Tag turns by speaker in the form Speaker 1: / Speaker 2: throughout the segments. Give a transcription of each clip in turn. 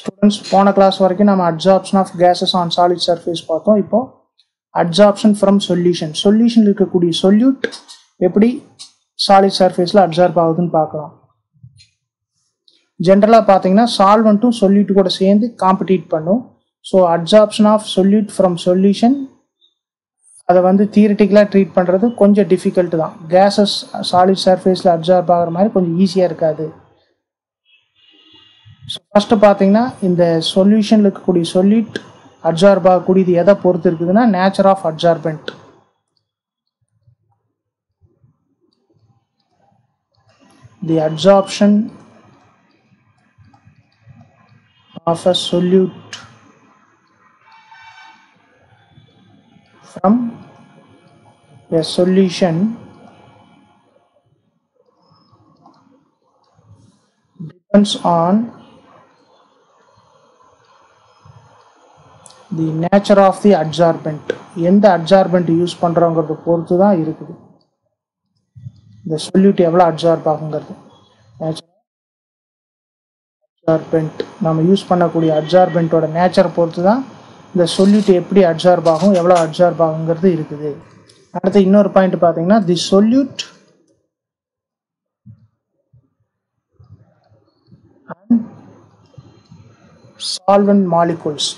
Speaker 1: Students போன class வரைக்கும் நம்ம adsorption of gases on solid surface பார்த்தோம் இப்போ அட்சாப்ஷன் ஃப்ரம் சொல்யூஷன் சொல்யூஷன் இருக்கக்கூடிய சொல்யூட் எப்படி சாலிட் சர்ஃபேஸில் அப்சார்ப் ஆகுதுன்னு பார்க்கலாம் ஜென்ரலாக பார்த்தீங்கன்னா சால்வெண்ட்டும் சொல்யூட் கூட சேர்ந்து காம்படிட் பண்ணும் so adsorption of solute from solution அதை வந்து தியரிட்டிக்கலாக ட்ரீட் பண்ணுறது கொஞ்சம் டிஃபிகல்ட் தான் கேஸஸ் சாலிட் சர்ஃபேஸில் அப்சார்ப் ஆகிற மாதிரி கொஞ்சம் ஈஸியாக இருக்காது ஸோ ஃபஸ்ட்டு பார்த்தீங்கன்னா இந்த சொல்யூஷனில் இருக்கக்கூடிய சொல்யூட் அப்சார்ப் ஆகக்கூடியது எதை பொறுத்து இருக்குதுன்னா nature of absorbent the absorption of a solute from a solution depends on the nature of the adsorbent எந்த adsorbent யூஸ் பண்ணுறோங்கிறத பொறுத்து தான் இருக்குது இந்த சொல்யூட் எவ்வளோ அப்சார்ப் ஆகுங்கிறது அப்சார்பெண்ட் நம்ம யூஸ் பண்ணக்கூடிய அப்சார்பெண்ட்டோட நேச்சரை பொறுத்து தான் இந்த சொல்யூட் எப்படி அப்சார்ப் ஆகும் எவ்வளோ அப்சார்ப் ஆகுங்கிறது இருக்குது அடுத்து இன்னொரு பாயிண்ட் பார்த்தீங்கன்னா the solute and solvent molecules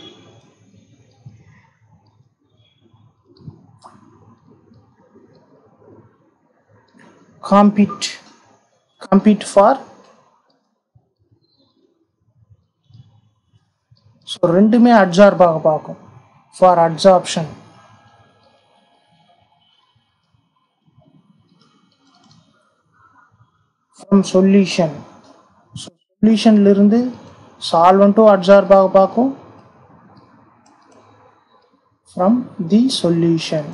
Speaker 1: compete compete for so ரெண்டுமே அப்சார்ப் ஆக பார்க்கும் for absorption from solution so சொல்யூஷன்லேருந்து சால்வெண்ட்டும் அப்சார்ப் ஆக பார்க்கும் ஃப்ரம் தி சொல்யூஷன்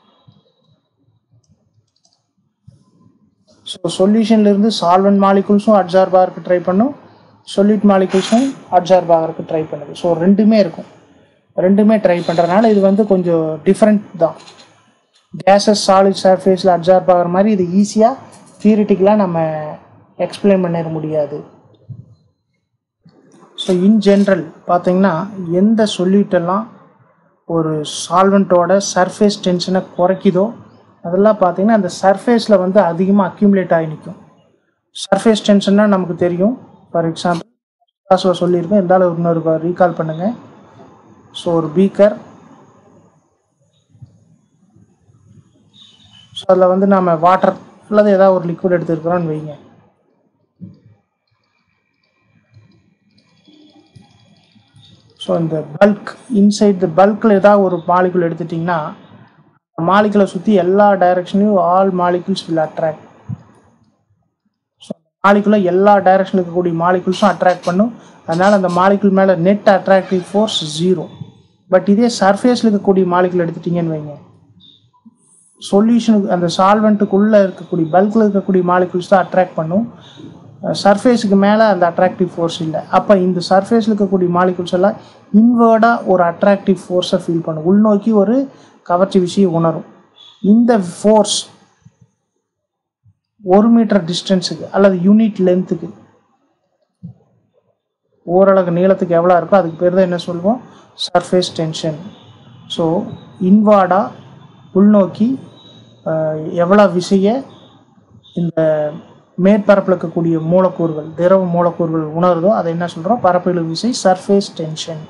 Speaker 1: ஸோ சொல்யூஷன்லேருந்து சால்வெண்ட் மாலிகுல்ஸும் அப்சார்ப் ஆகிறதுக்கு ட்ரை பண்ணும் சொல்யூட் மாலிகுல்ஸும் அப்சார்ப் ஆகிறதுக்கு ட்ரை பண்ணுது ஸோ ரெண்டுமே இருக்கும் ரெண்டுமே ட்ரை பண்ணுறதுனால இது வந்து கொஞ்சம் டிஃப்ரெண்ட் தான் கேஸஸ் சாலிட் சர்ஃபேஸில் அப்சார்ப் ஆகிற மாதிரி இது ஈஸியாக தியரிட்டிக்கலாக நம்ம எக்ஸ்பிளைன் பண்ணிட முடியாது ஸோ இன் ஜென்ரல் பார்த்தீங்கன்னா எந்த சொல்யூட்டெல்லாம் ஒரு சால்வெண்ட்டோட சர்ஃபேஸ் டென்ஷனை குறைக்குதோ அதெல்லாம் பார்த்தீங்கன்னா அந்த சர்ஃபேஸில் வந்து அதிகமாக அக்யூமுலேட் ஆகி நிற்கும் சர்ஃபேஸ் டென்ஷன்னா நமக்கு தெரியும் ஃபார் எக்ஸாம்பிள் கிளாஸில் சொல்லியிருக்கேன் இருந்தாலும் இன்னொரு ரீகால் பண்ணுங்கள் ஸோ ஒரு பீக்கர் ஸோ அதில் வந்து நம்ம வாட்டர் அல்லது ஏதாவது ஒரு லிக்விட் எடுத்துருக்குறோன்னு வைங்க ஸோ இந்த பல்க் இன்சைட் த பல்கில் ஏதாவது ஒரு மாலிகுல் எடுத்துட்டிங்கன்னா மாலிகுலை சுற்றி எல்லா டைரக்ஷன்லையும் all molecules will attract so மாலிகுலை எல்லா டைரக்ஷனில் இருக்கக்கூடிய மாலிகுல்ஸும் அட்ராக்ட் பண்ணும் அதனால் அந்த மாலிகுல் மேலே net attractive force zero but இதே சர்ஃபேஸில் இருக்கக்கூடிய மாலிகுல் எடுத்துட்டிங்கன்னு வைங்க சொல்யூஷனுக்கு அந்த சால்வெண்ட்டுக்குள்ளே இருக்கக்கூடிய பல்கில் இருக்கக்கூடிய மாலிகுல்ஸ் தான் அட்ராக்ட் பண்ணும் சர்ஃபேஸுக்கு மேலே அந்த அட்ராக்டிவ் ஃபோர்ஸ் இல்லை அப்போ இந்த சர்ஃபேஸில் இருக்கக்கூடிய மாலிகுல்ஸ் எல்லாம் இன்வேர்டாக ஒரு அட்ராக்டிவ் ஃபோர்ஸை ஃபீல் பண்ணும் உள்நோக்கி ஒரு கவர்ச்சி விஷயம் உணரும் இந்த ஃபோர்ஸ் ஒரு மீட்டர் டிஸ்டன்ஸுக்கு அல்லது யூனிட் லென்த்துக்கு ஓரளவு நீளத்துக்கு எவ்வளோ இருக்கோ அதுக்கு பேர் தான் என்ன சொல்லுவோம் சர்ஃபேஸ் டென்ஷன் ஸோ இன்வார்டாக உள்நோக்கி எவ்வளோ விசைய இந்த மேற்பரப்பில் இருக்கக்கூடிய மூலக்கூறுகள் திரவ மூலக்கூறுகள் உணருதோ அதை என்ன சொல்கிறோம் பரப்பிழு விசை சர்ஃபேஸ் டென்ஷன்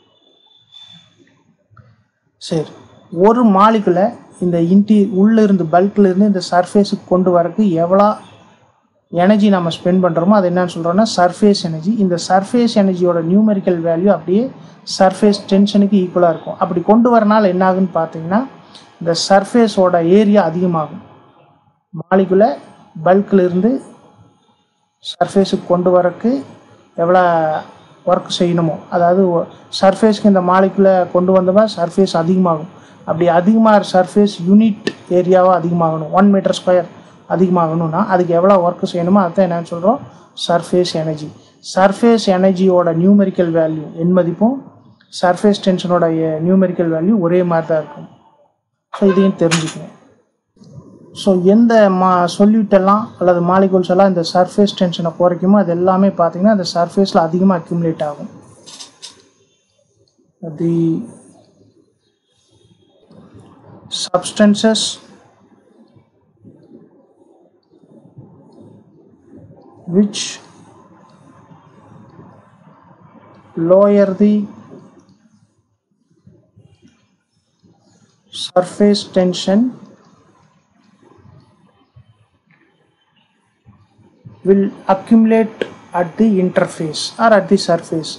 Speaker 1: சரி ஒரு மாலிகுலை இந்த இன்டி உள்ளே இருந்து பல்கில் இருந்து இந்த சர்ஃபேஸுக்கு கொண்டு வரக்கு எவ்வளோ எனர்ஜி நம்ம ஸ்பெண்ட் பண்ணுறோமோ அது என்னன்னு சொல்கிறோன்னா சர்ஃபேஸ் எனர்ஜி இந்த சர்ஃபேஸ் எனர்ஜியோட நியூமெரிக்கல் வேல்யூ அப்படியே சர்ஃபேஸ் டென்ஷனுக்கு ஈக்குவலாக இருக்கும் அப்படி கொண்டு வரனால என்ன ஆகுன்னு பார்த்தீங்கன்னா இந்த சர்ஃபேஸோட ஏரியா அதிகமாகும் மாலிகுலை பல்கில் இருந்து சர்ஃபேஸுக்கு கொண்டு வரக்கு எவ்வளோ ஒர்க் செய்யணுமோ அதாவது சர்ஃபேஸ்க்கு இந்த மாலிகுலை கொண்டு வந்தோம்னா சர்ஃபேஸ் அதிகமாகும் அப்படி அதிகமாக சர்ஃபேஸ் யூனிட் ஏரியாவாக அதிகமாகணும் ஒன் மீட்டர் ஸ்கொயர் அதிகமாகணும்னா அதுக்கு எவ்வளோ ஒர்க் செய்யணுமோ அதுதான் என்னன்னு சொல்கிறோம் சர்ஃபேஸ் எனர்ஜி சர்ஃபேஸ் எனர்ஜியோட நியூமெரிக்கல் வேல்யூ என் மதிப்பும் சர்ஃபேஸ் டென்ஷனோட நியூமெரிக்கல் வேல்யூ ஒரே மாதிரி தான் இருக்கும் ஸோ இதையும் தெரிஞ்சுக்கணும் ஸோ எந்த மா சொல்யூட் எல்லாம் அல்லது மாலிகூல்ஸ் எல்லாம் இந்த சர்ஃபேஸ் டென்ஷனை குறைக்குமோ அது எல்லாமே பார்த்தீங்கன்னா அந்த சர்ஃபேஸில் அதிகமாக அக்யூமுலேட் ஆகும் the substances which lower the surface tension will accumulate at the interface or at the surface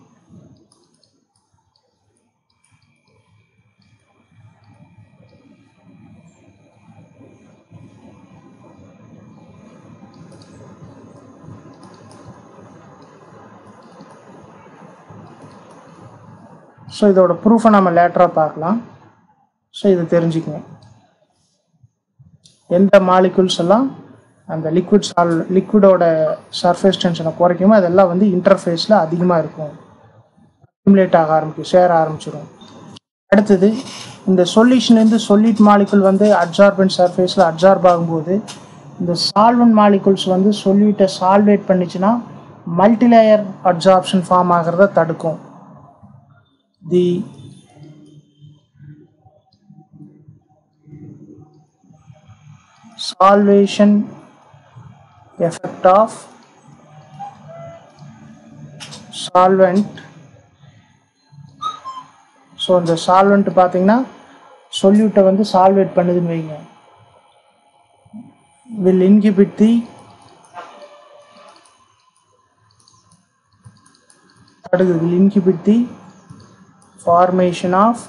Speaker 1: so இதோட ப்ரூஃபை நம்ம லேட்டராக பார்க்கலாம் ஸோ இதை தெரிஞ்சுக்கங்க எந்த மாலிகுல்ஸ் எல்லாம் அந்த லிக்விட் சால் லிக்விடோட சர்ஃபேஸ் டென்ஷனை குறைக்குமோ அதெல்லாம் வந்து இன்டர்ஃபேஸில் அதிகமாக இருக்கும் அக்யூமுலேட் ஆக ஆரம்பிக்கும் சேர ஆரம்பிச்சிடும் அடுத்தது இந்த சொல்யூஷன்லேருந்து சொல்லிட் மாலிகுல் வந்து அப்சார்பன்ட் சர்ஃபேஸில் அப்சார்ப் ஆகும்போது இந்த சால்வன் மாலிகுல்ஸ் வந்து சொல்யூட்டை சால்வேட் பண்ணிச்சுன்னா மல்டிலேயர் அப்சார்ப்ஷன் ஃபார்ம் ஆகிறத தடுக்கும் the solvation effect of solvent so இந்த சால்வெண்ட் பார்த்தீங்கன்னா சொல்யூட்டை வந்து சால்வேட் பண்ணுதுன்னு வைங்க வில் இன்ஹிபிட் தி தடுக்குது will inhibit the formation of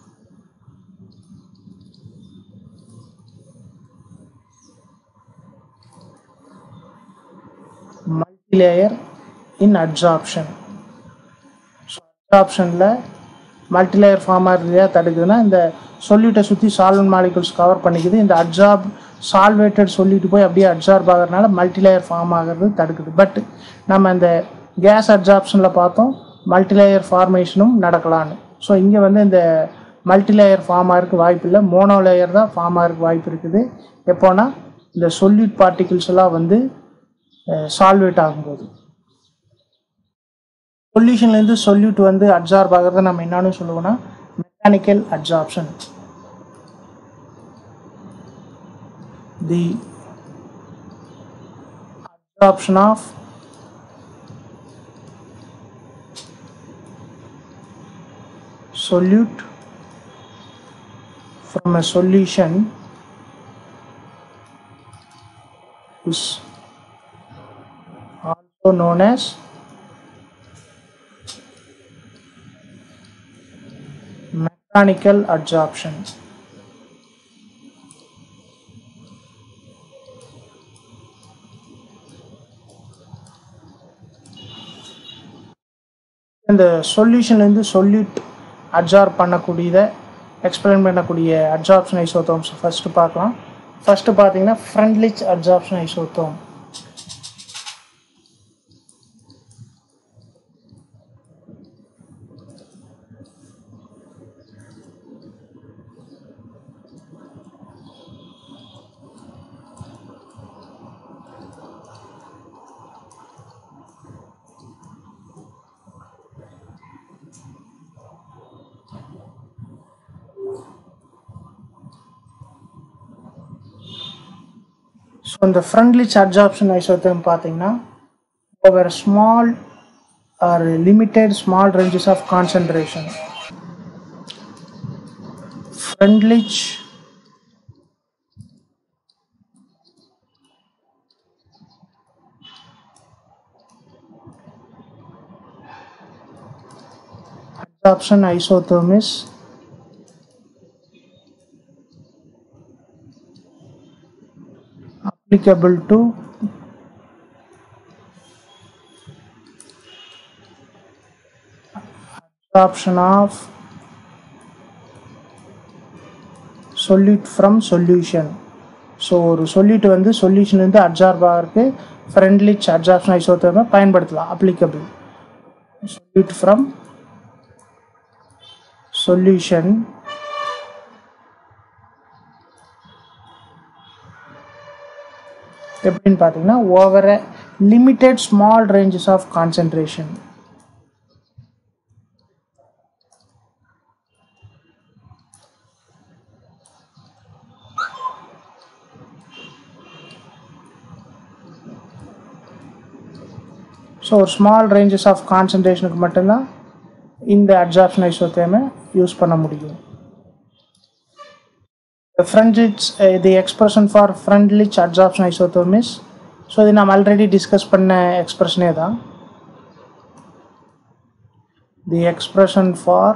Speaker 1: multilayer in absorption so அப்சார்ப்ஷனில் மல்டிலேயர் ஃபார்ம் ஆகிறதையா தடுக்குதுன்னா இந்த சொல்யூட்டை சுற்றி சால்வன் மாலிகுல்ஸ் கவர் பண்ணிக்குது இந்த அப்சார்ப் சால்வேட்டட் சொல்லிட்டு போய் அப்படியே அப்சார்ப் ஆகிறதுனால மல்டிலேயர் ஃபார்ம் ஆகிறது தடுக்குது பட் நம்ம இந்த கேஸ் அப்சார்ப்ஷனில் பார்த்தோம் மல்டிலேயர் ஃபார்மேஷனும் நடக்கலான்னு ஸோ இங்கே வந்து இந்த மல்டிலேயர் ஃபார்ம் ஆகிறதுக்கு வாய்ப்பு இல்லை மோனோ லேயர் தான் ஃபார்ம் ஆகிறதுக்கு வாய்ப்பு இருக்குது எப்போனா இந்த சொல்யூட் பார்ட்டிகிள்ஸ் எல்லாம் வந்து சால்வேட் ஆகும்போது சொல்யூஷன்லேருந்து சொல்யூட் வந்து அப்சார்ப் ஆகிறத நம்ம என்னன்னு சொல்லுவோம்னா mechanical absorption the absorption of solute from a solution is also known as mechanical adsorption. இந்த சொல்யூஷன்லேருந்து சொல்யூட் அப்சார்ப் பண்ணக்கூடியதை எக்ஸ்பிளைன் பண்ணக்கூடிய அப்சார்ப்ஷன் ஐசோத்தோம்ஸ் ஃபஸ்ட்டு பார்க்கலாம் ஃபஸ்ட்டு பார்த்தீங்கன்னா ஃப்ரண்ட்லிச் அப்சார்ப்ஷன் ஐசோத்தோம் ஸோ இந்த ஃப்ரண்ட்லிச் அப்சார்ப்ஷன் ஐசோத்தம் பார்த்தீங்கன்னா over small or limited small ranges of concentration Freundlich absorption isotherm is applicable to absorption of solute from solution so ஒரு solute வந்து சொல்யூஷன்லேருந்து absorb ஆகிறதுக்கு Freundlich absorption ஐசோத்தர்மை பயன்படுத்தலாம் அப்ளிகபிள் solute from solution எப்படின்னு பார்த்தீங்கன்னா over limited small ranges of concentration so ஒரு small ranges of கான்சன்ட்ரேஷனுக்கு மட்டும்தான் இந்த அட்சாப்ஷன் ஐசோத்தேமை யூஸ் பண்ண முடியும் Freundlich the expression for Freundlich adsorption isotherm is so இது நம்ம ஆல்ரெடி டிஸ்கஸ் பண்ண எக்ஸ்பிரஷனே தான் the expression for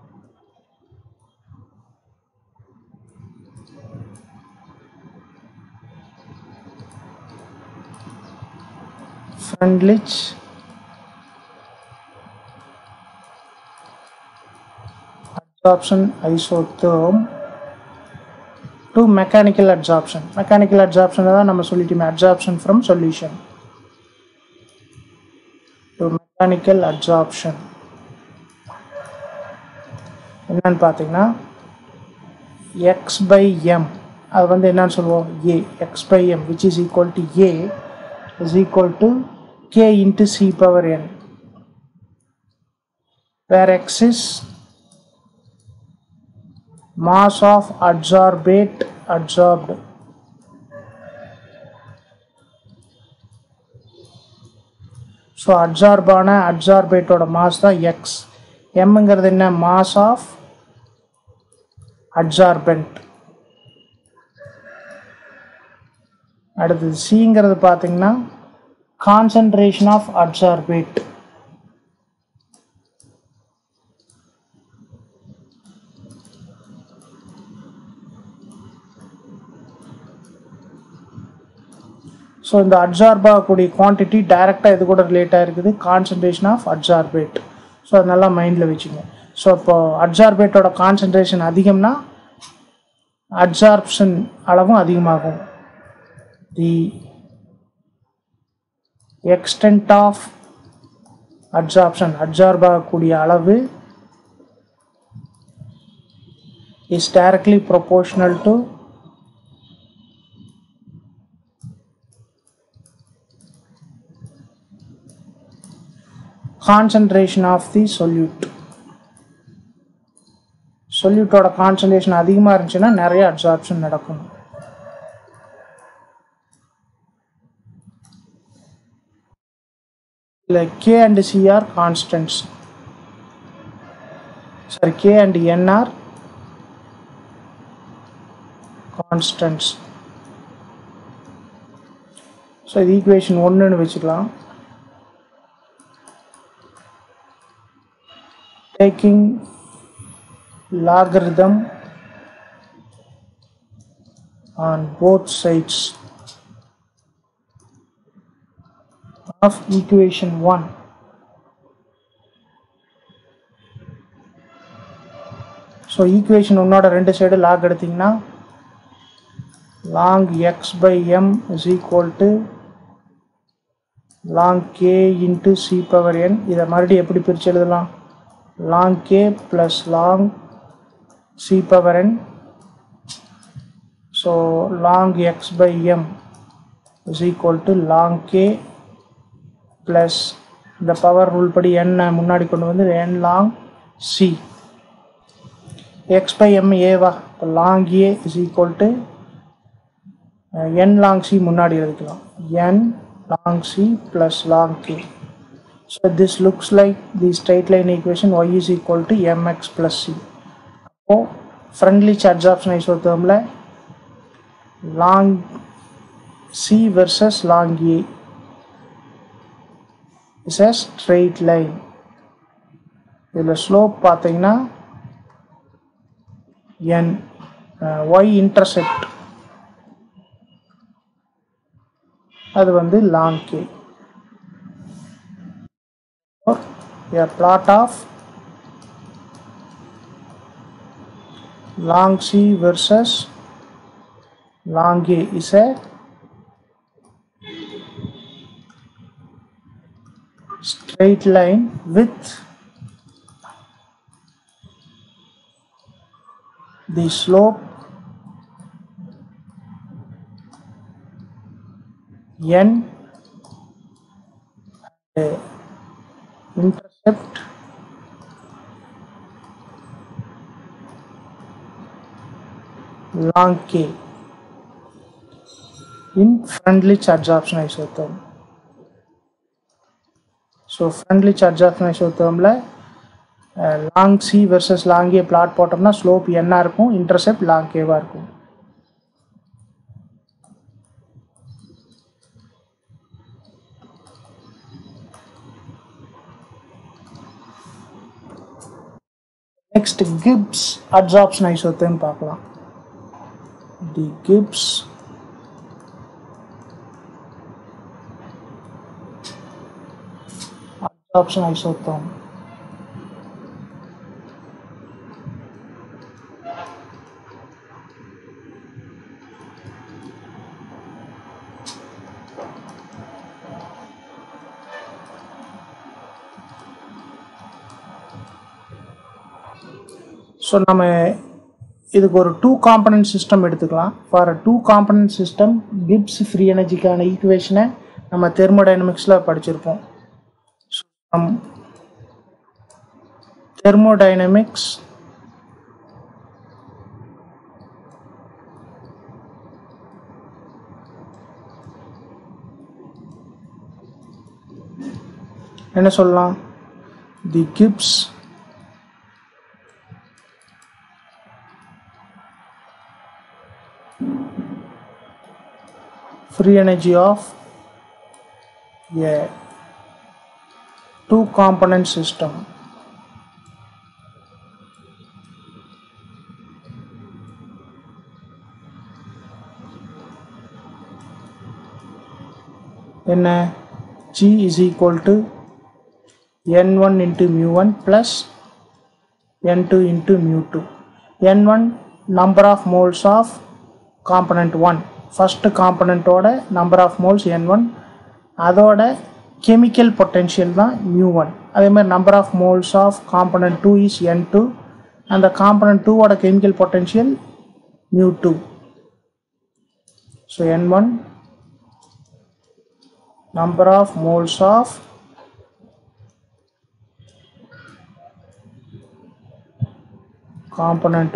Speaker 1: Freundlich adsorption isotherm to mechanical adsorption mechanical adsorption தான் நம்ம சொல்லிட்டோமே adsorption from solution to mechanical adsorption என்னன்னு பார்த்தீங்கன்னா எக்ஸ் பை எம் அது வந்து என்னன்னு சொல்லுவோம் A X by M which is equal to A is equal to k into c power n where x is mass of adsorbate adsorbed so அட்சார்பான அட்சார்பேட்டோட mass தான் X எம்ங்கிறது என்ன மாஸ் ஆஃப் அட்சார்பென்ட் அடுத்தது சிங்கிறது பார்த்தீங்கன்னா கான்சன்ட்ரேஷன் ஆஃப் அட்சார்பேட் ஸோ இந்த adsorb ஆகக்கூடிய குவான்டிட்டி டைரெக்டாக இது கூட ரிலேட்டாக இருக்குது கான்சன்ட்ரேஷன் ஆஃப் அட்சார்பேட் ஸோ அது நல்லா மைண்டில் வச்சுங்க ஸோ இப்போ அட்சார்பேட்டோட கான்சன்ட்ரேஷன் அதிகம்னா அட்சார்ப்ஷன் அளவும் அதிகமாகும் the extent of adsorption adsorb ஆகக்கூடிய அளவு is directly proportional to concentration of the solute சொல்யூட்டோட கான்சன்ட்ரேஷன் அதிகமாக இருந்துச்சுன்னா நிறைய அப்சார்ப்ஷன் நடக்கும் இல்லை K and C are constants sorry K and N are constants so இது ஈக்குவேஷன் ஒன்றுன்னு வச்சுக்கலாம் taking logarithm on both sides of equation 1 so equation ஒன்னோட ரெண்டு சைடு லாக் எடுத்தீங்கன்னா long X by M is equal to long K into C power N இதை மறுபடியும் எப்படி பிரித்து எழுதலாம் log k plus log c power n so log x by m is equal to log k plus இந்த power rule படி n முன்னாடி கொண்டு வந்து n log c x by m ஏவா இப்போ log a is equal to n log c முன்னாடி எழுதிக்கலாம் n log c plus log k So this looks like the straight line equation y is equal to mx plus c. அப்போ friendly adsorption isothermல long c versus long a is a straight line. இதில் slope பார்த்தீங்கன்னா n uh, y intercept அது வந்து long k. a plot of long C versus long A is a straight line with the slope n uh, intercept log k in friendly charge absorption isotherm. So friendly charge of ஐசோத்தேர்மில் long C versus long A plot போட்டோம்னா slope என்ன இருக்கும் intercept long கேவாக இருக்கும் next Gibbs adsorption isotherm பார்க்கலாம் the Gibbs absorption isotherm so நம்ம இதுக்கு ஒரு two component system எடுத்துக்கலாம் for two component system Gibbs free எனர்ஜிக்கான ஈக்குவேஷனை நம்ம தெர்மோடைனமிக்ஸில் படிச்சிருப்போம் from thermodynamics என்ன சொல்லலாம் the Gibbs free energy of a two component system என்ன g is equal to n1 into mu1 plus n2 into mu2 n1 number of moles of component 1 first component ஓட number of moles n1 அதோட chemical potential தான் mu one அதே மாதிரி number of moles of component two is N two அந்த component டூவோட chemical potential mu two so N one number of moles of component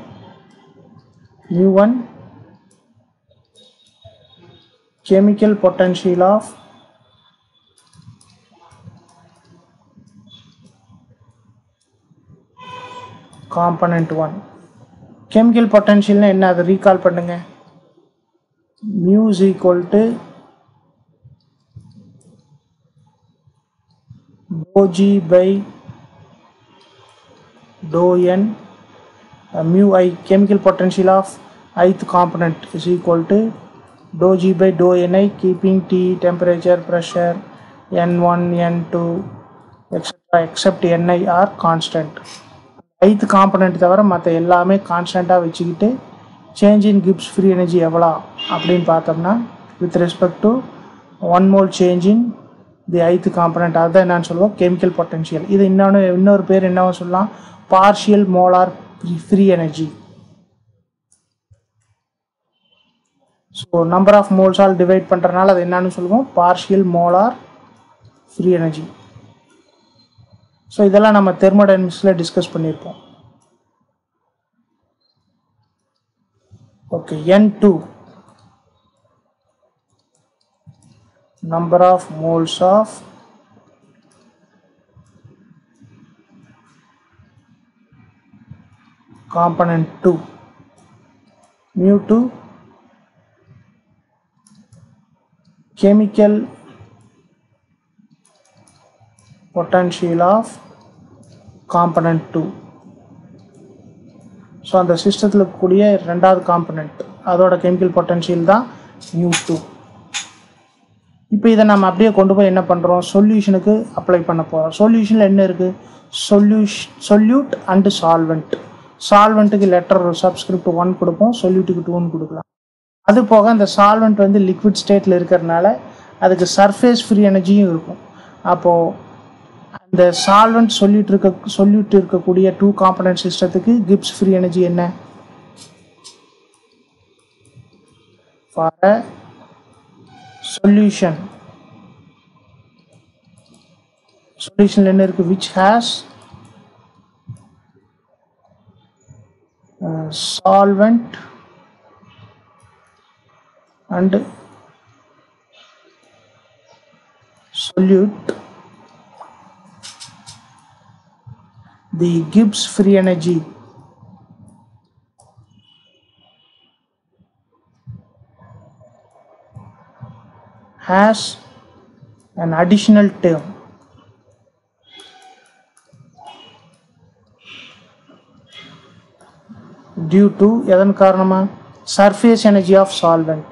Speaker 1: 1 mu 1 chemical potential of component 1 chemical potential என்ன அதை recall பண்ணுங்க mu is equal to dou g by dou n uh, mu i chemical potential of ith component is equal to dou g by dou ni keeping t temperature pressure n1 n2 etc except ni are constant ith component தவிர மற்ற எல்லாமே கான்ஸ்டண்ட்டாக வச்சுக்கிட்டு change in Gibbs free energy எவ்வளோ அப்படின்னு பார்த்தோம்னா with respect to one mole change in the ith component அதுதான் என்னன்னு சொல்லுவோம் கெமிக்கல் பொட்டன்ஷியல் இது இன்னொன்று இன்னொரு பேர் என்னவோ சொல்லலாம் partial molar free energy so number of மோல்ஸால் டிவைட் பண்ணுறதுனால அது என்னன்னு சொல்லுவோம் partial molar free energy so இதெல்லாம் நம்ம தெர்மோடைனமிக்ஸில் டிஸ்கஸ் பண்ணியிருப்போம் okay N two number of moles of component 2 mu 2 chemical potential of component 2 so அந்த சிஸ்டத்தில் கூடிய ரெண்டாவது காம்பனண்ட் அதோட கெமிக்கல் பொட்டன்ஷியல் தான் மியூ டூ இப்போ இதை நம்ம அப்படியே கொண்டு போய் என்ன பண்ணுறோம் சொல்யூஷனுக்கு அப்ளை பண்ண போகிறோம் சொல்யூஷனில் என்ன இருக்குது சொல்யூஷ் சொல்யூட் அண்டு சால்வெண்ட் சால்வெண்ட்டுக்கு லெட்டர் சப்ஸ்கிரிப்ட் ஒன் கொடுப்போம் சொல்யூட்டுக்கு டூன்னு கொடுக்கலாம் அது போக அந்த சால்வெண்ட் வந்து லிக்விட் ஸ்டேட்டில் இருக்கிறனால அதுக்கு சர்ஃபேஸ் ஃப்ரீ எனர்ஜியும் இருக்கும் அப்போது அந்த சால்வெண்ட் சொல்யூட் இருக்க சொல்யூட் இருக்கக்கூடிய டூ காம்பனன்ட் சிஸ்டத்துக்கு கிப்ஸ் ஃப்ரீ எனர்ஜி என்ன ஃபார் அ solution solution என்ன இருக்கு which has uh, solvent and solute the Gibbs free energy has an additional term due to எதன் காரணமா surface energy of solvent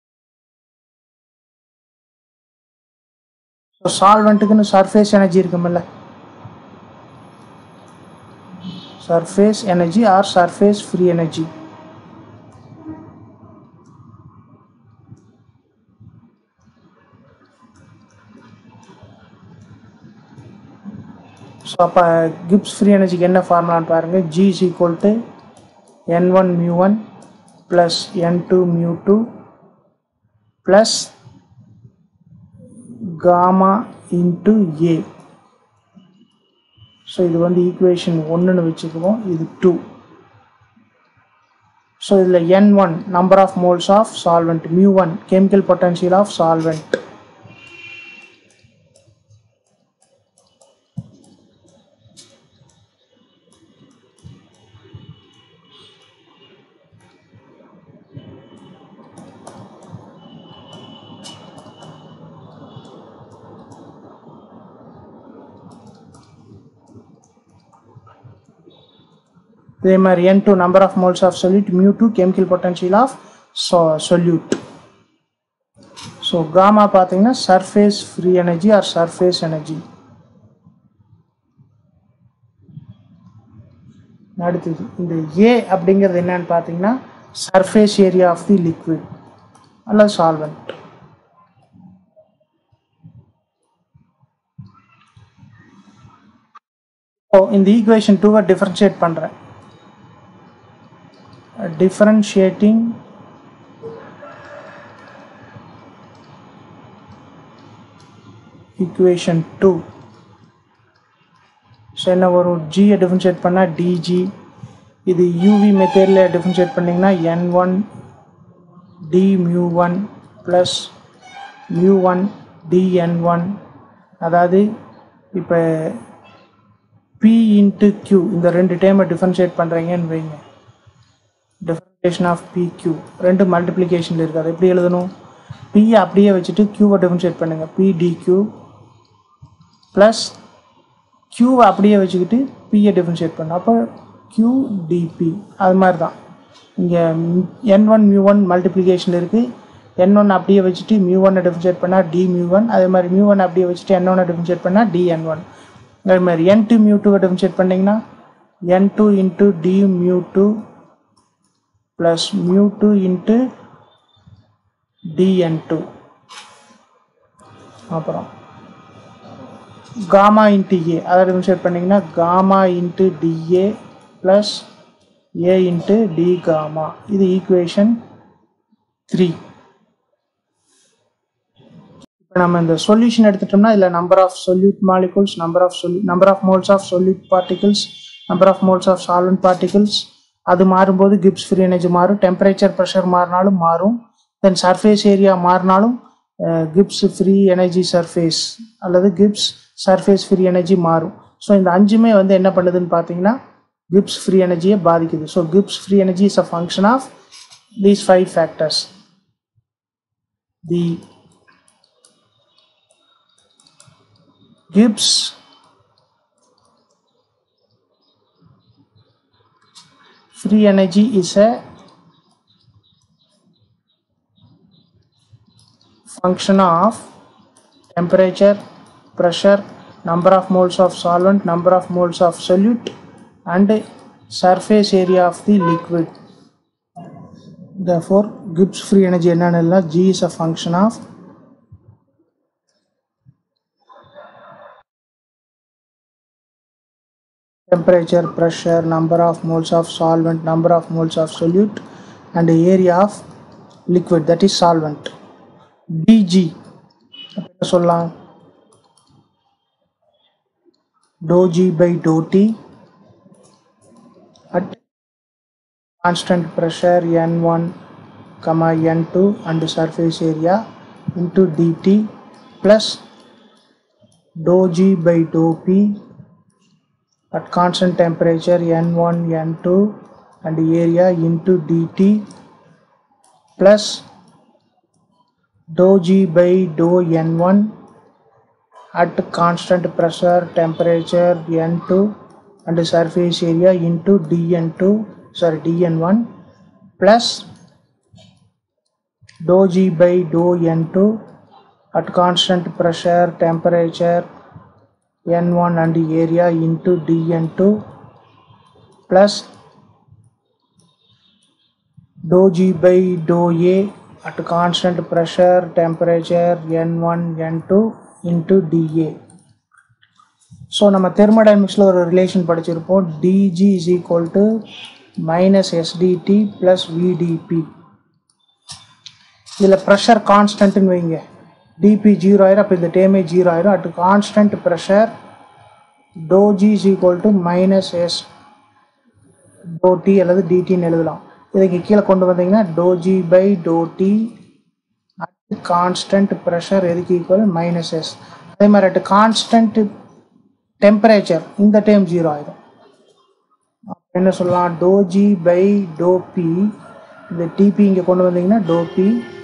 Speaker 1: so சால்வெண்ட்டுக்குன்னு surface energy இருக்குமில்ல surface energy or surface free energy so அப்போ Gibbs free எனர்ஜிக்கு என்ன ஃபார்முலான்னு பாருங்கள் G is equal to N one mu one plus N two mu two plus gamma into A so இது வந்து equation ஒன்றுன்னு வச்சுக்குவோம் இது டூ ஸோ இதில் N one number of moles of solvent mu one chemical potential of solvent இதே மாதிரி N two number of moles of solute mu two chemical potential of solute so gamma பார்த்தீங்கன்னா surface free energy or surface energy அடுத்தது இந்த A அப்படிங்கிறது என்னன்னு பார்த்தீங்கன்னா surface area of the liquid அல்லது solvent இப்போ இந்த ஈக்குவேஷன் டூவை டிஃபரன்ஷியேட் பண்ணுறேன் differentiating equation 2 ஸோ என்ன வரும் ஜியை டிஃபரன்ஷியேட் பண்ணால் டிஜி இது யூவி மெத்தேடில் டிஃபரன்ஷியேட் பண்ணிங்கன்னா N one D mu one plus mu one D N one அதாவது இப்போ பி இன்ட்டு கியூ இந்த ரெண்டு டைமை டிஃபரன்ஷியேட் பண்ணுறீங்கன்னு வைங்க டிஃபரன்ஷியேஷன் ஆஃப் பி கியூ ரெண்டு மல்டிப்ளிகேஷனில் இருக்குது அதை எப்படி எழுதணும் பி அப்படியே வச்சுட்டு கியூவை டிஃபரன்ஷியேட் பண்ணுங்கள் பி டி கியூ ப்ளஸ் கியூவை அப்படியே வச்சுக்கிட்டு பியை டிஃபரன்ஷியேட் பண்ணணும் அப்போ கியூ டிபி அது மாதிரி தான் இங்கே N one mu one multiplication இருக்குது என் ஒன் அப்படியே வச்சுட்டு மியூ ஒன்னை டிஃபரன்ஷியேட் பண்ணால் டி மியூ ஒன் அதே மாதிரி மியூ ஒன் அப்படியே வச்சுட்டு என் ஒன்னை டிஃபரன்ஷியேட் பண்ணால் டி என் ஒன் அதே மாதிரி என் டூ மியூ டூவை டிஃபரன்ஷியேட் பண்ணிங்கன்னா N two into D mu two plus mu 2 into dn2 அப்புறம் காமா இன்ட்டு ஏ அதை டிஃபரன்ஷியேட் பண்ணிங்கன்னா gamma into D A plus A into D gamma இது ஈக்குவேஷன் த்ரீ இப்போ நம்ம இந்த சொல்யூஷன் எடுத்துட்டோம்னா இதில் number of solute molecules number of சொல்லி number of moles of solute particles number of moles of solvent particles அது மாறும்போது கிப்ஸ் ஃப்ரீ எனர்ஜி மாறும் டெம்பரேச்சர் ப்ரெஷர் மாறினாலும் மாறும் தென் சர்ஃபேஸ் ஏரியா மாறினாலும் கிப்ஸ் ஃப்ரீ எனர்ஜி சர்ஃபேஸ் அல்லது கிப்ஸ் சர்ஃபேஸ் ஃப்ரீ எனர்ஜி மாறும் so இந்த அஞ்சுமே வந்து என்ன பண்ணுதுன்னு பார்த்தீங்கன்னா கிப்ஸ் ஃப்ரீ எனர்ஜியை பாதிக்குது so Gibbs free energy is a function of these five factors the Gibbs free energy is a function of temperature pressure number of moles of solvent number of moles of solute and surface area of the liquid therefore gibbs free energy என்னன்னு g is a function of temperature, pressure, number of moles of solvent, number of moles of solute and the area of liquid that is solvent. dg என்ன சொல்லலாம் dou g by dou t at constant pressure n1 comma n2 and surface area into dt plus dou g by dou p at constant temperature n1 n2 and area into dt plus dou g by dou n1 at constant pressure temperature n2 and surface area into dn2 sorry dn1 plus dou g by dou n2 at constant pressure temperature n1 and area into dn2 plus dou g by dou a at constant pressure temperature n1 n2 into dA ஸோ நம்ம தெர்மோடைனமிக்ஸில் ஒரு relation படிச்சிருப்போம் D G is equal to minus S D T plus V D P இதில் pressure கான்ஸ்டன்ட்னு வைங்க D P zero ஆயிரும் அப்போ இந்த டேமே ஜீரோ ஆயிரும் அட் கான்ஸ்டன்ட் ப்ரெஷர் டோ G is equal to minus S டோ டி அல்லது டிடின்னு எழுதலாம் இதுக்கு கீழே கொண்டு வந்தீங்கன்னா டோ G by to T at constant pressure எதுக்கு ஈக்குவல் மைனஸ் எஸ் அதே மாதிரி அட் கான்ஸ்டன்ட் டெம்பரேச்சர் இந்த டைம் ஜீரோ ஆயிடும் அப்ப என்ன சொல்லலாம் do G by do P இந்த டிபி இங்கே கொண்டு வந்தீங்கன்னா do P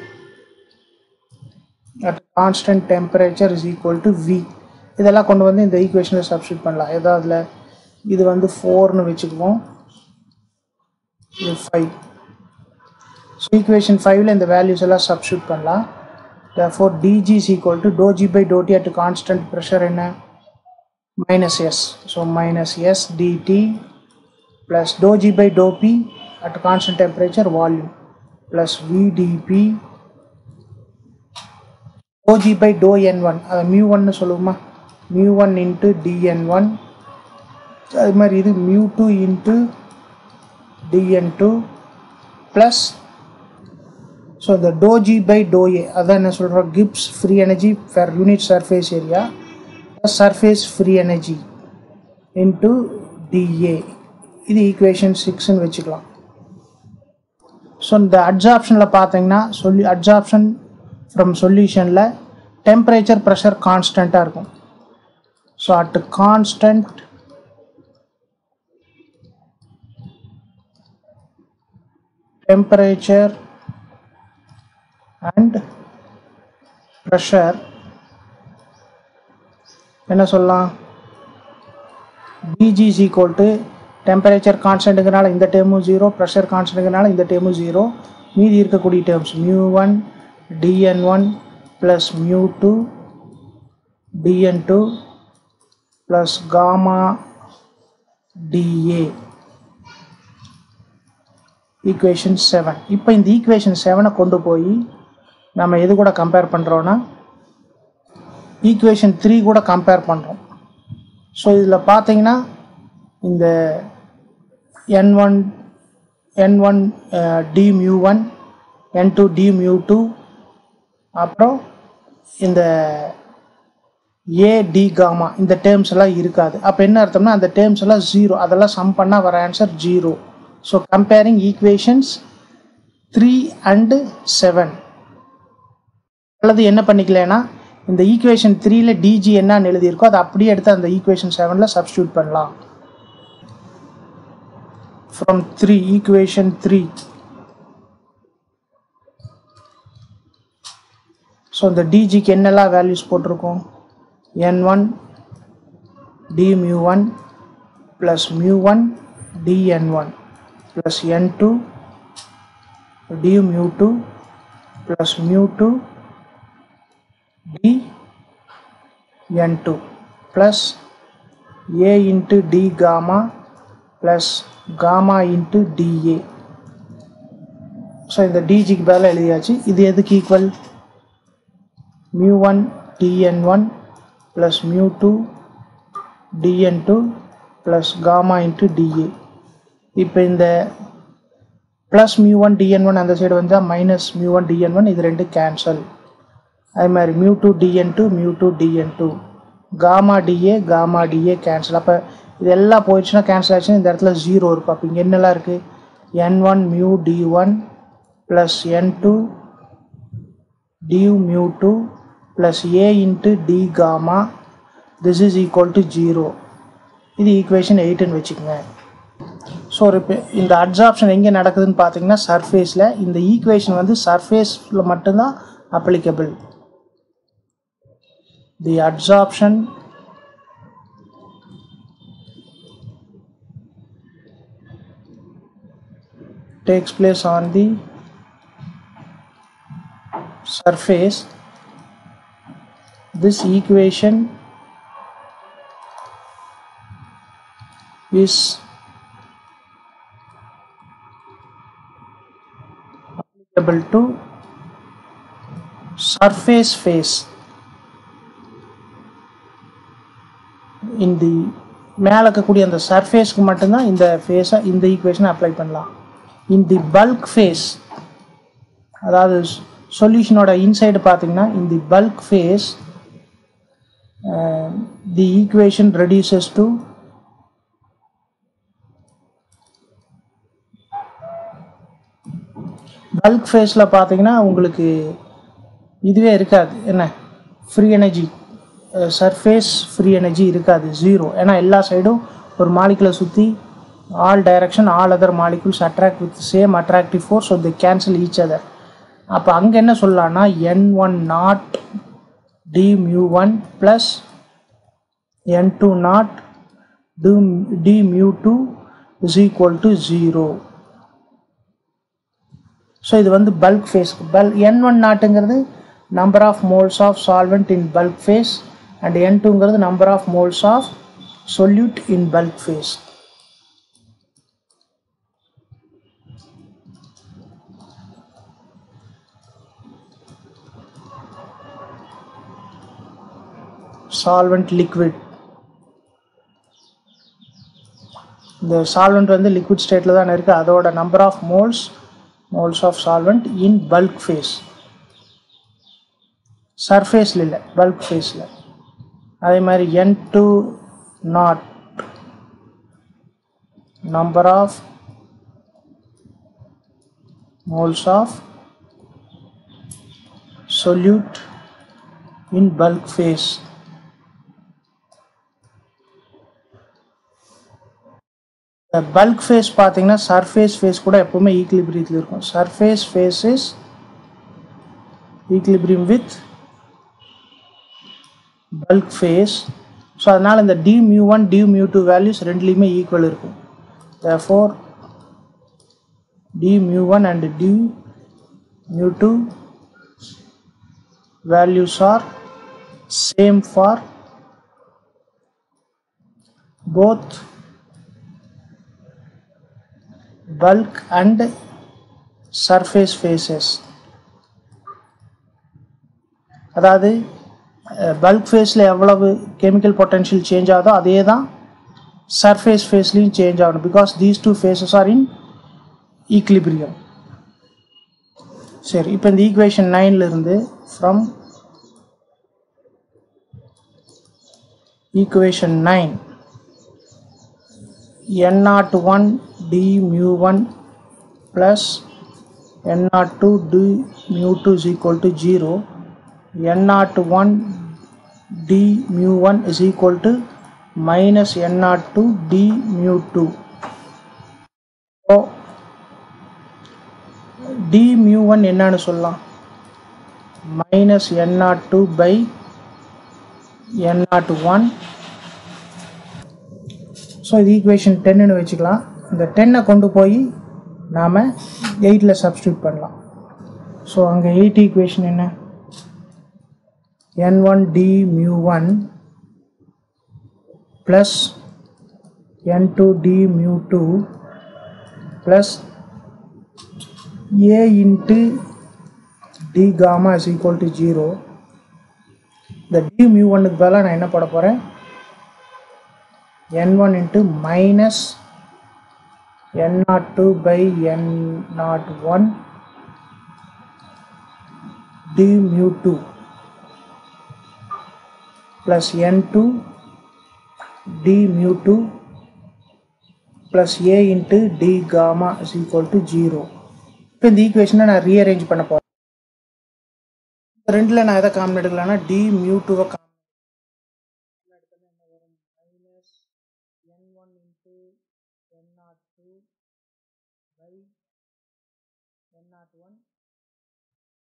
Speaker 1: at constant temperature is equal to V இதெல்லாம் கொண்டு வந்து இந்த ஈக்குவேஷனில் சப்ஸ்டியூட் பண்ணலாம் ஏதாவதுல இது வந்து ஃபோர்னு வச்சுக்குவோம் இது ஃபைவ் ஸோ ஈக்குவேஷன் ஃபைவ்ல இந்த வேல்யூஸ் எல்லாம் சப்ஸ்டியூட் பண்ணலாம் for D G is equal to do G by to T at constant pressure என்ன minus s so minus s dt plus dou g by dou p at constant temperature volume plus vdp dou g by dou n1 அதை mu 1 னு சொல்லுவோமா mu 1 into dn1 அது மாதிரி இது mu 2 into dn2 plus so இந்த do G by do A அதான் என்ன சொல்கிறோம் Gibbs free energy per unit surface area surface free energy into D A இது ஈக்குவேஷன் சிக்ஸ்ன்னு வச்சுக்கலாம் ஸோ இந்த அட்சாப்ஷனில் பார்த்தீங்கன்னா சொல்லி அட்சாப்ஷன் ஃப்ரம் சொல்யூஷனில் டெம்பரேச்சர் ப்ரெஷர் கான்ஸ்டண்ட்டாக இருக்கும் so at constant temperature and pressure என்ன சொல்லலாம் D G is equal to temperature கான்ஸ்டன்ட்டுங்கிறனால இந்த டேர்மும் ஜீரோ ப்ரெஷர் கான்ஸ்டன்ட்டுங்கிறனால இந்த டேர்மும் ஜீரோ மீதி இருக்கக்கூடிய terms mu one D N one plus mu two D N two plus gamma D A equation seven இப்போ இந்த ஈக்குவேஷன் செவனை கொண்டு போய் நம்ம எது கூட கம்பேர் பண்ணுறோன்னா ஈக்குவேஷன் த்ரீ கூட கம்பேர் பண்ணுறோம் ஸோ இதில் பார்த்தீங்கன்னா இந்த N one N one D mu one N two D mu two அப்புறம் இந்த ஏ டி காமா இந்த டேர்ம்ஸ் எல்லாம் இருக்காது அப்போ என்ன அர்த்தம்னா அந்த டேர்ம்ஸ் எல்லாம் ஜீரோ அதெல்லாம் சம் பண்ணால் வர answer zero so comparing equations three and seven அல்லது என்ன பண்ணிக்கலன்னா இந்த ஈக்குவேஷன் த்ரீல டிஜி என்னன்னு எழுதியிருக்கோ அதை அப்படியே எடுத்து அந்த ஈக்குவேஷன் செவனில் சப்ஸ்டியூட் பண்ணலாம் from three equation three so இந்த டிஜிக்கு என்னெல்லாம் வேல்யூஸ் போட்டிருக்கோம் N one D mu one plus mu one D N one plus N two D mu two plus mu two d n2 plus a into d gamma plus gamma into dA so இந்த டிஜிக்கு பதிலாக எழுதியாச்சு இது எதுக்கு equal mu one D N one plus mu two D N two plus gamma into D A இப்போ இந்த plus mu one D N one அந்த side வந்தால் minus mu one D N one இது ரெண்டு கேன்சல் அதே மாதிரி mu two D N two mu two D N two gamma D A gamma D A cancel அப்போ இதெல்லாம் போயிடுச்சுன்னா கேன்சல் ஆச்சுன்னா இந்த இடத்துல ஜீரோ இருக்கும் அப்போ இங்கே என்னெல்லாம் இருக்குது N one mu D one plus N two D mu two plus A into D gamma this is equal to zero இது ஈக்குவேஷன் எயிட்டுன்னு வச்சுக்கோங்க ஸோ ஒரு இப்போ இந்த அட்சாப்ஷன் எங்கே நடக்குதுன்னு பார்த்தீங்கன்னா சர்ஃபேஸில் இந்த ஈக்குவேஷன் வந்து சர்ஃபேஸில் மட்டும்தான் applicable the adsorption takes place on the surface this equation is applicable to surface phase in the மேலே இருக்கக்கூடிய அந்த சர்ஃபேஸ்க்கு மட்டும்தான் இந்த ஃபேஸை இந்த ஈக்குவேஷனை அப்ளை பண்ணலாம் இன் தி பல்க் ஃபேஸ் அதாவது சொல்யூஷனோட இன்சைடு பார்த்தீங்கன்னா in the bulk phase the equation reduces to bulk ஃபேஸில் பார்த்தீங்கன்னா உங்களுக்கு இதுவே இருக்காது என்ன free energy surface free energy இருக்காது ஜீரோ ஏன்னா எல்லா சைடும் ஒரு மாலிகுலை சுற்றி all direction all other molecules attract with same attractive force so the cancel each other அப்போ அங்கே என்ன சொல்லலாம்னா N one naught D mu one plus N two naught D D mu two is equal to zero so இது வந்து bulk ஃபேஸ்க்கு பல் N one நாட்டுங்கிறது number of moles of solvent in bulk phase and N டூங்கிறது number of moles of solute in bulk phase solvent liquid இந்த solvent வந்து liquid ஸ்டேட்டில் தான் இருக்குது அதோட number of moles moles of solvent in bulk phase சர்ஃபேஸில் இல்லை bulk ஃபேஸில் அதே மாதிரி N two naught number of moles of solute in bulk phase bulk phase பார்த்தீங்கன்னா சர்ஃபேஸ் ஃபேஸ் கூட எப்பவுமே ஈக்லிபிரியத்தில் இருக்கும் surface phase is equilibrium with bulk phase so அதனால் இந்த D mu one D mu two values ரெண்டுலேயுமே ஈக்குவல் இருக்கும் therefore d mu 1 and d mu 2 values are same for both bulk and surface phases அதாவது bulk ஃபேஸில் எவ்வளவு chemical potential change ஆகுதோ அதே தான் சர்ஃபேஸ் ஃபேஸ்லையும் சேஞ்ச் ஆகணும் because these two phases are in equilibrium சரி இப்போ இந்த ஈக்குவேஷன் நைன்ல இருந்து from equation nine N naught one D mu one plus N naught two D mu two is equal to zero N naught one D mu one is equal to minus n naught 2 d mu 2 so d mu 1 என்னன்னு சொல்லலாம் minus n naught 2 by n naught 1 so இது equation டென்னு வச்சுக்கலாம் இந்த டென்னை கொண்டு போய் நாம் எயிட்டில் சப்ஸ்டியூட் பண்ணலாம் ஸோ அங்கே எயிட் ஈக்குவேஷன் என்ன N one D mu one plus n2 d mu 2 plus a into d gamma is equal to 0 இந்த d mu 1 க்கு பதிலாக நான் என்ன போட போகிறேன் n1 into minus n naught 2 by n naught 1 d mu 2 plus n2 d mu 2 plus a into d gamma is equal to 0 இப்போ இந்த ஈக்குவேஷனை நான் ரீஅரேஞ்ச் பண்ண போகிறேன் ரெண்டில் நான் எதை காமன் எடுக்கலாம்னா டி மியூ டூவை common minus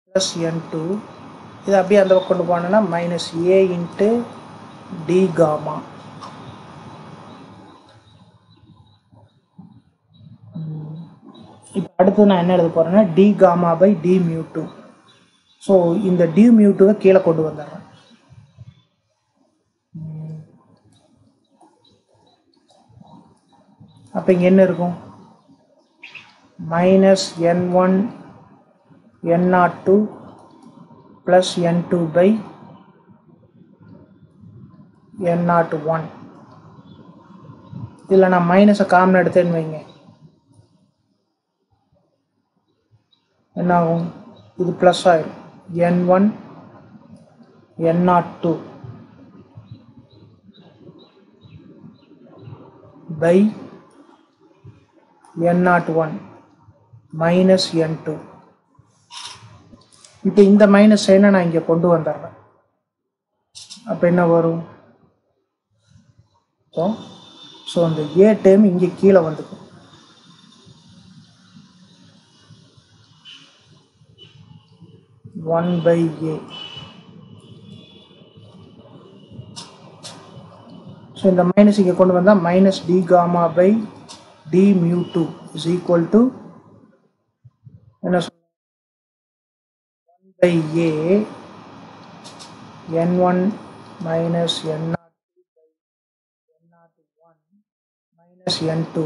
Speaker 1: plus N two இது அப்படியே அந்த பக்கம் கொண்டு போனோன்னா minus A into D gamma இப்போ அடுத்து நான் என்ன எழுத போகிறேன்னா D gamma by D mu two so இந்த டி மியூ டூவை கீழே கொண்டு வந்துடுறேன் அப்போ இங்கே என்ன இருக்கும் minus N one N naught two plus N two by N naught one இதில் நான் மைனஸை காமன் எடுத்தேன்னு வைங்க என்ன ஆகும் இது ப்ளஸ் ஆயிரும் N one N naught two by N naught one minus N two இப்போ இந்த மைனஸ் சைனை நான் இங்கே கொண்டு வந்துடுறேன் அப்போ என்ன வரும் ஸோ ஸோ அந்த ஏ டேம் இங்கே கீழே வந்துக்கும் ஒன் பை ஏ ஸோ இந்த மைனஸ் இங்கே கொண்டு வந்தால் minus D gamma by D mu two is equal to என்ன சொல் one by A N one minus N naught two by N naught one minus N two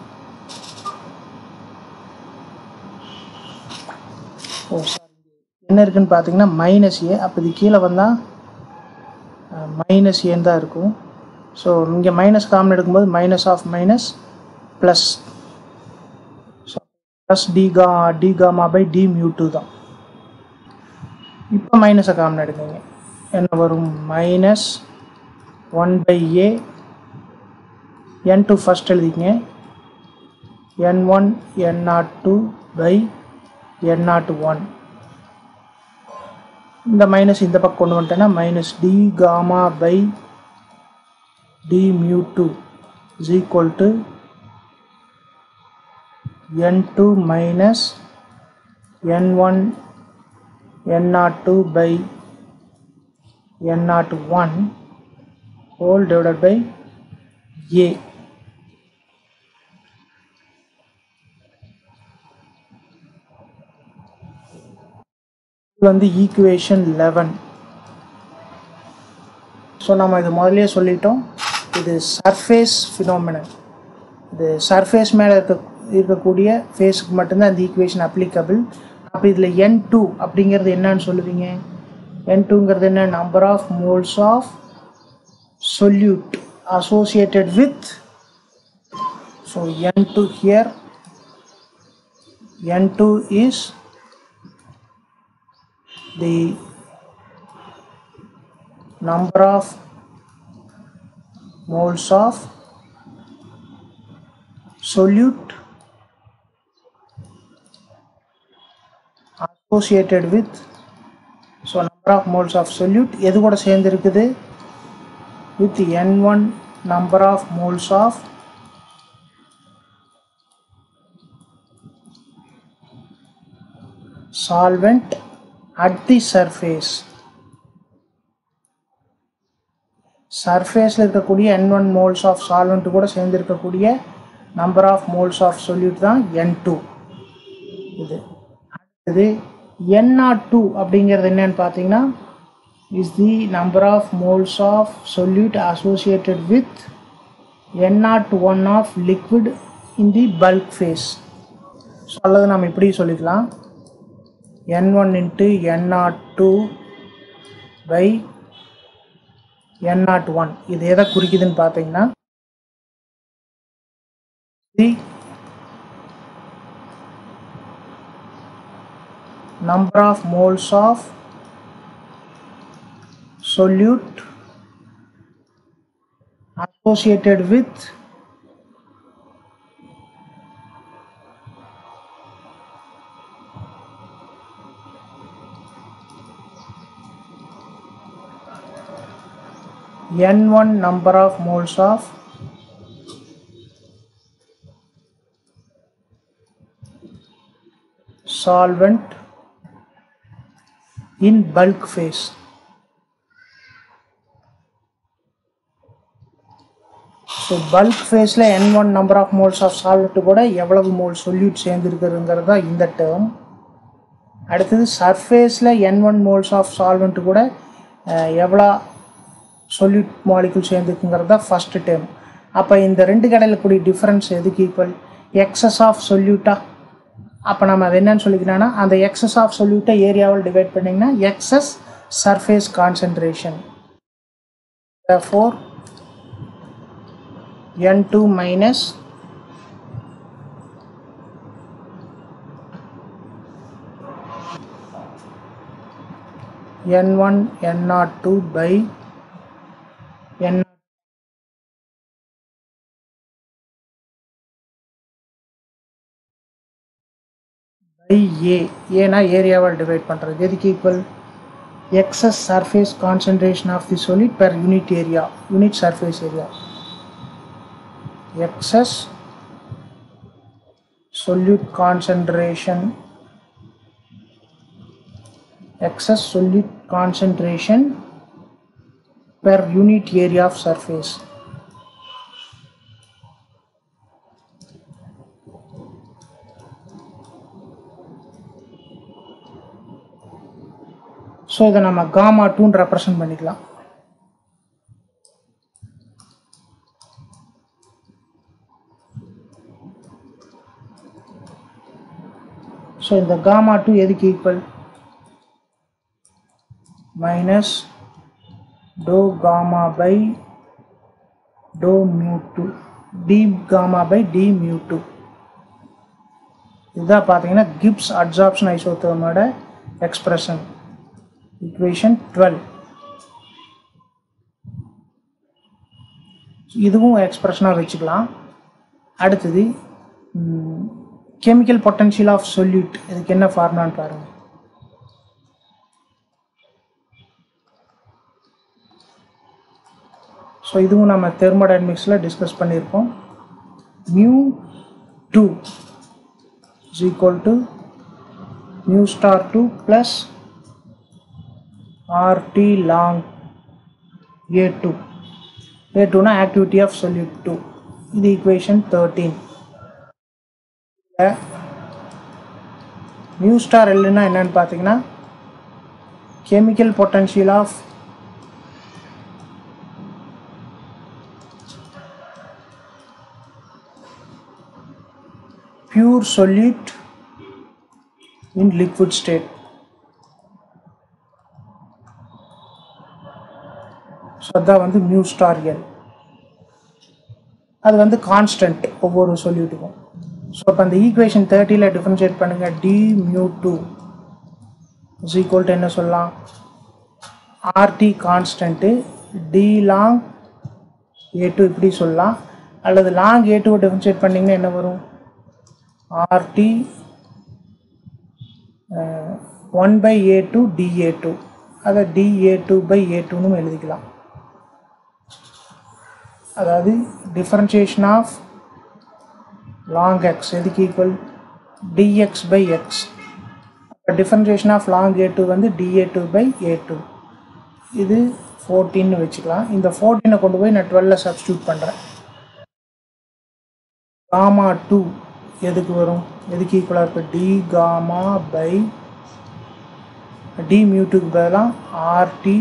Speaker 1: oh sorry என்ன இருக்குன்னு பார்த்தீங்கன்னா minus ஏ அப்போ இது கீழே வந்தால் மைனஸ் ஏன்னு தான் இருக்கும் ஸோ இங்கே மைனஸ் காமன் எடுக்கும்போது minus of minus plus so plus D கா D gamma by D mu two தான் இப்போ மைனஸை காமன் எடுக்குங்க என்ன வரும் minus one by A N two first எழுதிக்கங்க N one N naught two by N naught one இந்த மைனஸ் இந்த பக்கம் கொண்டு வந்துட்டேன்னா minus D gamma by D mu two is equal to N two minus N one N naught two by N naught one whole divided by A இது வந்து equation eleven so நம்ம இது முதல்லயே சொல்லிட்டோம் இது சர்ஃபேஸ் ஃபினோமினன் இது surface மேலே இருக்க இருக்கக்கூடிய ஃபேஸுக்கு மட்டும்தான் இந்த ஈக்குவேஷன் அப்ளிகபிள் அப்போ இதில் என் டூ அப்படிங்கிறது என்னன்னு சொல்லுவீங்க என் டூங்கிறது என்ன number of moles of solute associated with so N two here N two is the number of moles of solute associated with so number of moles of solute எது கூட சேர்ந்து இருக்குது with n1 number of moles of solvent at the surface சர்ஃபேஸில் இருக்கக்கூடிய N one moles of solvent கூட சேர்ந்து இருக்கக்கூடிய number of moles of solute தான் என் டூ இது அடுத்தது என் நாட் டூ அப்படிங்கிறது என்னன்னு பார்த்தீங்கன்னா is the number of moles of solute associated with N naught one of liquid in the bulk phase so அல்லது நம்ம இப்படி சொல்லிக்கலாம் N one into N naught two by N naught one இது எதை குறிக்குதுன்னு பார்த்தீங்கன்னா the number of moles of solute associated with n1 number of moles of solvent in bulk phase so bulk ஃபேஸில் N one number of moles of solvent கூட எவ்வளவு mole solute சேர்ந்துருக்குதுங்கிறது தான் இந்த term அடுத்தது சர்ஃபேஸில் N one moles of solvent கூட எவ்வளோ solute molecule சேர்ந்துருக்குங்கிறது தான் ஃபஸ்ட்டு டேர்ம் அப்போ இந்த ரெண்டு கடையில் கூடிய டிஃப்ரென்ஸ் எதுக்கு ஈக்குவல் எக்ஸஸ் ஆஃப் சொல்யூட்டா அப்போ நம்ம அது என்னன்னு சொல்லிக்கலாம்னா அந்த எக்ஸஸ் ஆஃப் சொல்யூட்டை ஏரியாவில் டிவைட் பண்ணிங்கன்னா excess surface concentration for n2 minus n1 n02 by n by a ஏன்னா ஏரியாவால் டிவைட் பண்ணுறது எதுக்கு equal excess surface concentration of the solid per unit area unit surface area excess solute concentration excess solute concentration per unit area of surface so இதை நம்ம gamma டூன்னு represent பண்ணிக்கலாம் so இந்த gamma two எதுக்கு equal minus do gamma by do mu two D gamma by D mu two இதுதான் பார்த்தீங்கன்னா Gibbs adsorption ஐசோத்தமோட expression equation 12 இதுவும் எக்ஸ்பிரஷனாக வச்சுக்கலாம் அடுத்தது கெமிக்கல் பொட்டன்ஷியல் ஆஃப் சொல்யூட் இதுக்கு என்ன ஃபார்முலான்னு பாருங்கள் ஸோ இதுவும் நம்ம தெர்மோடைனமிக்ஸில் டிஸ்கஸ் பண்ணியிருக்கோம் mu two is equal to mu star two plus RT long A2 A2 na activity of solute 2 இது equation 13 மியூ ஸ்டார் எல்லுன்னா என்னன்னு பார்த்தீங்கன்னா chemical potential of pure solute in liquid state so அதான் வந்து மியூ ஸ்டார் எல் அது வந்து constant ஒவ்வொரு சொல்யூட்டுக்கும் so அப்போ அந்த ஈக்குவேஷன் தேர்ட்டியில் டிஃப்ரென்ஷியேட் பண்ணுங்கள் D mu two is equal to என்ன சொல்லலாம் R T constant D long A two இப்படி சொல்லலாம் அல்லது லாங் ஏ டூவை டிஃப்ரென்ஷியேட் பண்ணிங்கன்னா என்ன வரும் R T one by A two D A two அதை டிஏ டூ பை ஏ டூன்னு எழுதிக்கலாம் அதாவது டிஃபரன்ஷியேஷன் ஆஃப் லாங் எக்ஸ் எதுக்கு equal D X by X differentiation of long A two வந்து D A two by A two இது ஃபோர்டீன்னு வச்சுக்கலாம் இந்த ஃபோர்டீனை கொண்டு போய் நான் டுவெல்ல சப்ஸ்டியூட் பண்ணுறேன் காமா டூ எதுக்கு வரும் எதுக்கு ஈக்குவலாக இருக்குது டி காமா பை டி மியூட்டுக்கு பதிலாக R T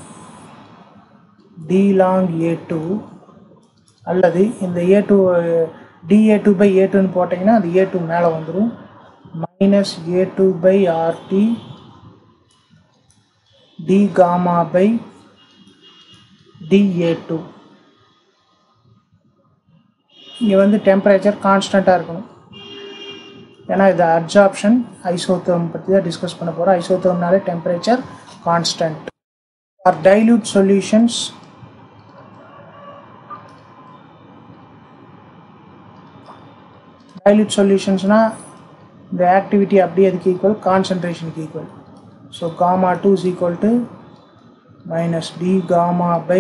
Speaker 1: D long A two அல்லது இந்த ஏ two D A two by A டூன்னு போட்டிங்கன்னா அது ஏ டூ மேலே வந்துடும் minus A two by R T D gamma by D A two இங்கே வந்து டெம்பரேச்சர் கான்ஸ்டண்ட்டாக இருக்கணும் ஏன்னா இது அப்சார்ப்ஷன் ஐசோத்தம் பற்றி தான் டிஸ்கஸ் பண்ண போகிறோம் ஐசோத்தம்னாலே temperature constant are dilute solutions dilute சொல்யூஷன்ஸ்னால் இந்த ஆக்டிவிட்டி அப்படியே அதுக்கு ஈக்குவல் கான்சன்ட்ரேஷனுக்கு equal so gamma two is equal to minus D gamma by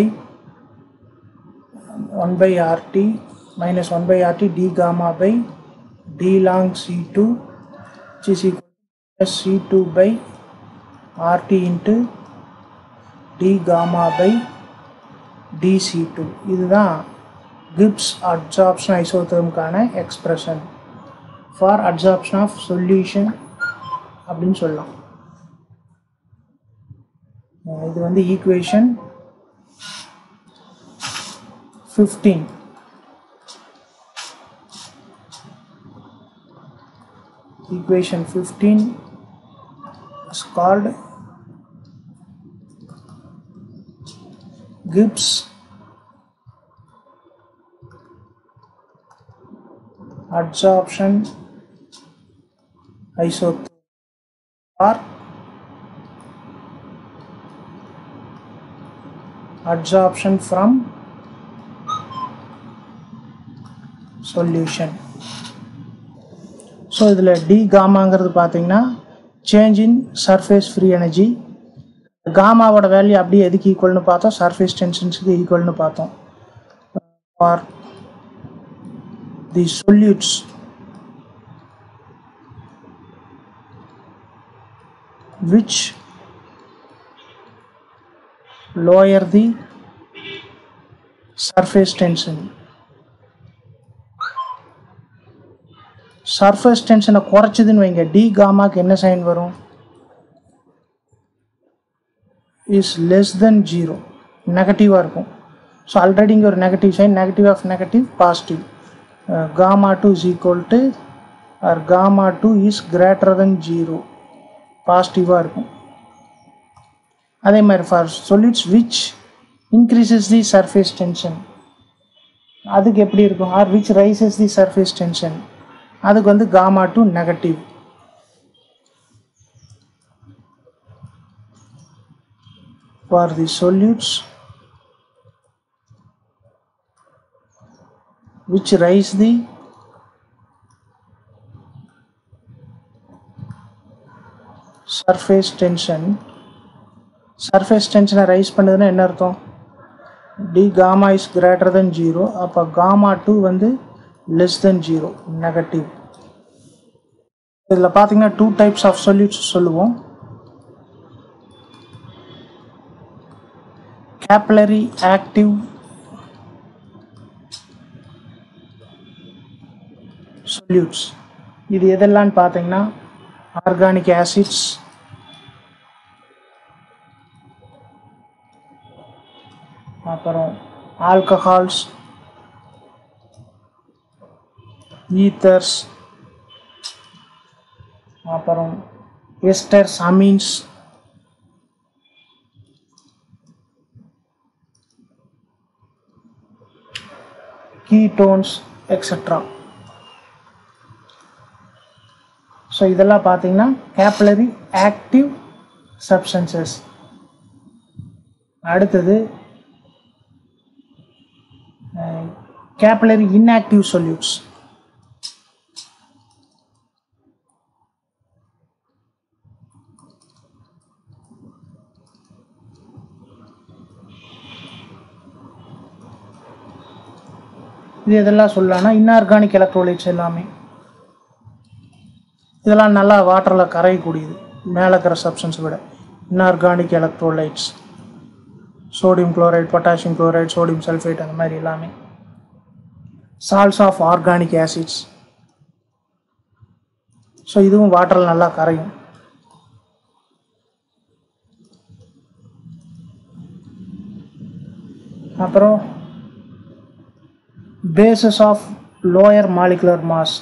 Speaker 1: one by R T minus 1 by RT d gamma by d long C2 which is equal to C2 by R T into D gamma by D C two இதுதான் Gibbs adsorption ஐசோதேர்முக்கான expression for adsorption of solution அப்படின்னு சொல்லலாம் இது வந்து equation fifteen equation 15 is called Gibbs adsorption isotope or adsorption from solution so இதில் d காமாங்கிறது பார்த்தீங்கன்னா change in surface free energy காமாவோட வேல்யூ அப்படியே எதுக்கு ஈக்குவல்னு பார்த்தோம் சர்ஃபேஸ் டென்ஷன்ஸுக்கு ஈக்குவல்னு பார்த்தோம் for the solutes which lower the surface tension surface டென்ஷனை குறைச்சதுன்னு வைங்க டி காமாக்கு என்ன சைன் வரும் இஸ் லெஸ் தென் ஜீரோ நெகட்டிவாக இருக்கும் ஸோ ஆல்ரெடி இங்கே ஒரு negative sign negative of negative positive gamma two is equal to or gamma two is greater than zero பாசிட்டிவாக இருக்கும் அதே மாதிரி for solutes which increases the surface tension அதுக்கு எப்படி இருக்கும் or which rises the surface tension அதுக்கு வந்து gamma two negative for the solutes which rise the surface tension surface டென்ஷனை ரைஸ் பண்ணுதுன்னா என்ன அர்த்தம் d gamma is greater than zero அப்போ காமா டூ வந்து லெஸ் தென் ஜீரோ நெகட்டிவ் இதில் பார்த்தீங்கன்னா டூ டைப்ஸ் ஆஃப் சொல்யூட்ஸ் சொல்லுவோம் கேப்லரி ஆக்டிவ் சொல்யூட்ஸ் இது எதெல்லாம் பார்த்தீங்கன்னா ஆர்கானிக் ஆசிட்ஸ் அப்புறம் ஆல்கஹால்ஸ் ஈத்தர்ஸ் அப்புறம் esters amines ketones extra so இதெல்லாம் பார்த்தீங்கன்னா கேப்லரி ஆக்டிவ் சப்ஸ்டன்சஸ் அடுத்தது கேப்லரி இன்ஆக்டிவ் சொல்யூட்ஸ் இது எதெல்லாம் சொல்லலாம்னா இன்ஆர்கானிக் எலக்ட்ரோலைட்ஸ் எல்லாமே இதெல்லாம் நல்லா வாட்டரில் கரையக்கூடியது மேலே இருக்கிற சப்ஸ்டன்ஸ் விட inorganic electrolytes sodium chloride potassium chloride sodium sulphate அந்த மாதிரி எல்லாமே salts of organic acids so இதுவும் வாட்டரில் நல்லா கரையும் அப்புறம் bases of lower molecular mass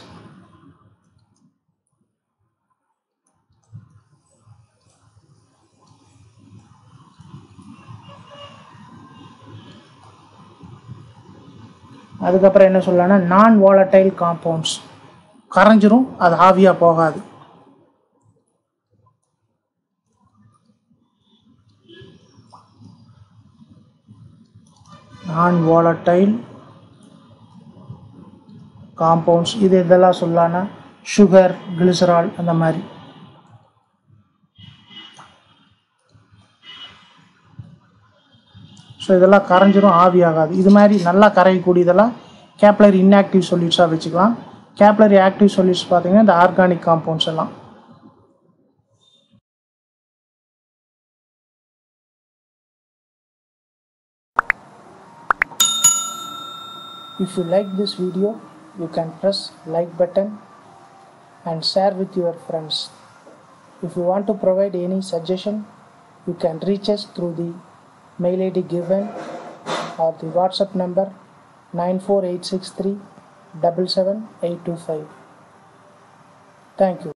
Speaker 1: அதுக்கப்புறம் என்ன சொல்லலாம்னா நான் வாலட்டைல் காம்பவுண்ட்ஸ் கரைஞ்சிரும் அது ஆவியாக போகாது நான் வாலட்டைல் காம்பவுண்ட்ஸ் இது இதெல்லாம் சொல்லலாம்னா சுகர் கிளிசரால் அந்த மாதிரி ஸோ இதெல்லாம் கரைஞ்சிரும் ஆவியாகாது இது மாதிரி நல்லா கரையக்கூடியதெல்லாம் கேப்லரி இன்ஆக்டிவ் சொல்யூட்ஸாக வச்சுக்கலாம் கேப்லரி ஆக்டிவ் சொல்யூட்ஸ் பார்த்தீங்கன்னா இந்த ஆர்கானிக் காம்பவுண்ட்ஸ் எல்லாம் If you like this video, you can press like button and share with your friends. If you want to provide any suggestion, you can reach us through the mail ID given or the WhatsApp number 94863 77825. Thank you.